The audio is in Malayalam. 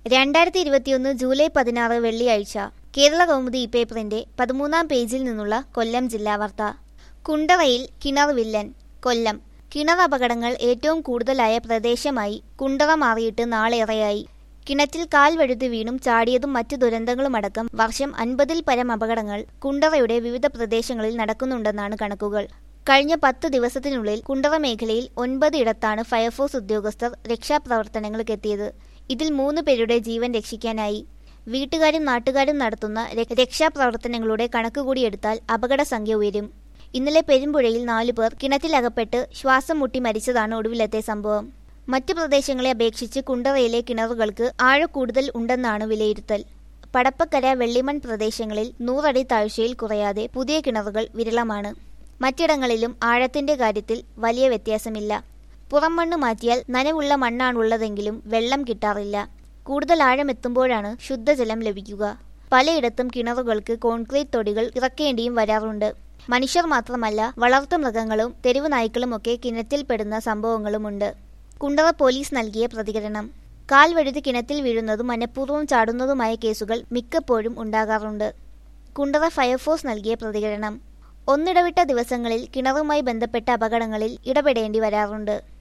രണ്ടായിരത്തി ഇരുപത്തിയൊന്ന് ജൂലൈ പതിനാറ് വെള്ളിയാഴ്ച കേരള കൗമുദി പേപ്പറിന്റെ പതിമൂന്നാം പേജിൽ നിന്നുള്ള കൊല്ലം ജില്ലാ വാർത്ത കുണ്ടറയിൽ കിണർ വില്ലൻ കൊല്ലം കിണർ അപകടങ്ങൾ ഏറ്റവും കൂടുതലായ പ്രദേശമായി കുണ്ടറ മാറിയിട്ട് നാളേറെയായി കിണറ്റിൽ കാൽ വഴുതി വീണും ചാടിയതും മറ്റു ദുരന്തങ്ങളുമടക്കം വർഷം അൻപതിൽ പരം അപകടങ്ങൾ കുണ്ടറയുടെ വിവിധ പ്രദേശങ്ങളിൽ നടക്കുന്നുണ്ടെന്നാണ് കണക്കുകൾ കഴിഞ്ഞ പത്ത് ദിവസത്തിനുള്ളിൽ കുണ്ടറ മേഖലയിൽ ഒൻപത് ഇടത്താണ് ഫയർഫോഴ്സ് ഉദ്യോഗസ്ഥർ രക്ഷാപ്രവർത്തനങ്ങൾക്ക് എത്തിയത് ഇതിൽ മൂന്ന് പേരുടെ ജീവൻ രക്ഷിക്കാനായി വീട്ടുകാരും നാട്ടുകാരും നടത്തുന്ന ര- രക്ഷാപ്രവർത്തനങ്ങളുടെ കണക്കുകൂടി എടുത്താൽ അപകട സംഖ്യ ഉയരും ഇന്നലെ പെരുമ്പുഴയിൽ നാലുപേർ കിണറ്റിലകപ്പെട്ട് ശ്വാസം മുട്ടി മരിച്ചതാണ് ഒടുവിലത്തെ സംഭവം മറ്റു പ്രദേശങ്ങളെ അപേക്ഷിച്ച് കുണ്ടറയിലെ കിണറുകൾക്ക് ആഴ കൂടുതൽ ഉണ്ടെന്നാണ് വിലയിരുത്തൽ പടപ്പക്കര വെള്ളിമൺ പ്രദേശങ്ങളിൽ നൂറടി താഴ്ചയിൽ കുറയാതെ പുതിയ കിണറുകൾ വിരളമാണ് മറ്റിടങ്ങളിലും ആഴത്തിന്റെ കാര്യത്തിൽ വലിയ വ്യത്യാസമില്ല പുറം മണ്ണ് മാറ്റിയാൽ നനവുള്ള മണ്ണാണുള്ളതെങ്കിലും വെള്ളം കിട്ടാറില്ല കൂടുതൽ ആഴമെത്തുമ്പോഴാണ് ശുദ്ധജലം ലഭിക്കുക പലയിടത്തും കിണറുകൾക്ക് കോൺക്രീറ്റ് തൊടികൾ ഇറക്കേണ്ടിയും വരാറുണ്ട് മനുഷ്യർ മാത്രമല്ല വളർത്തു മൃഗങ്ങളും തെരുവ് നായ്ക്കളുമൊക്കെ കിണറ്റിൽപ്പെടുന്ന സംഭവങ്ങളുമുണ്ട് കുണ്ടറ പോലീസ് നൽകിയ പ്രതികരണം കാൽ വഴുതി കിണറ്റിൽ വീഴുന്നതും മനഃപൂർവ്വം ചാടുന്നതുമായ കേസുകൾ മിക്കപ്പോഴും ഉണ്ടാകാറുണ്ട് കുണ്ടറ ഫയർഫോഴ്സ് നൽകിയ പ്രതികരണം ഒന്നിടവിട്ട ദിവസങ്ങളിൽ കിണറുമായി ബന്ധപ്പെട്ട അപകടങ്ങളിൽ ഇടപെടേണ്ടി വരാറുണ്ട്